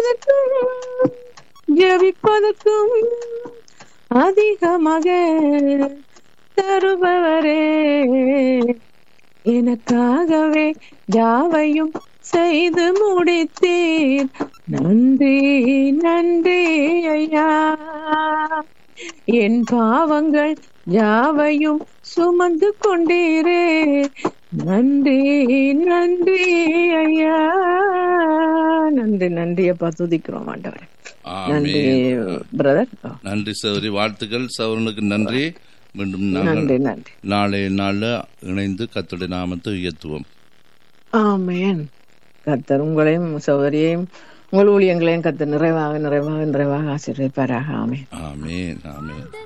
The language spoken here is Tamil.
துதிப்பதற்கும் ஜெபிப்பதற்கும் அதிகமாக தருபவரே எனக்காகவே யாவையும் செய்து முடித்தீர் நன்றி நன்றி ஐயா என் பாவங்கள் யாவையும் சுமந்து கொண்டீரே நன்றி நன்றி ஐயா நன்றி நன்றி அப்பா துதிக்கிறோம் ஆண்டவரே நன்றி ஆமென் பிரதர் நன்றி சௌரி வாழ்த்துக்கள் சௌரனுக்கு நன்றி மீண்டும் நாங்கள் நன்றி நன்றி நாளைய நாள்ல இணைந்து கத்துடைய நாமத்தை உயர்த்துவோம் ஆமென் கர்த்தர் உங்களையும் சௌகரியையும் உங்கள் ஊழியங்களையும் கர்த்தர் நிறைவாக நிறைவாக நிறைவாக ஆசீர்வதிப்பாராக ஆமென் ஆமென் ஆமென்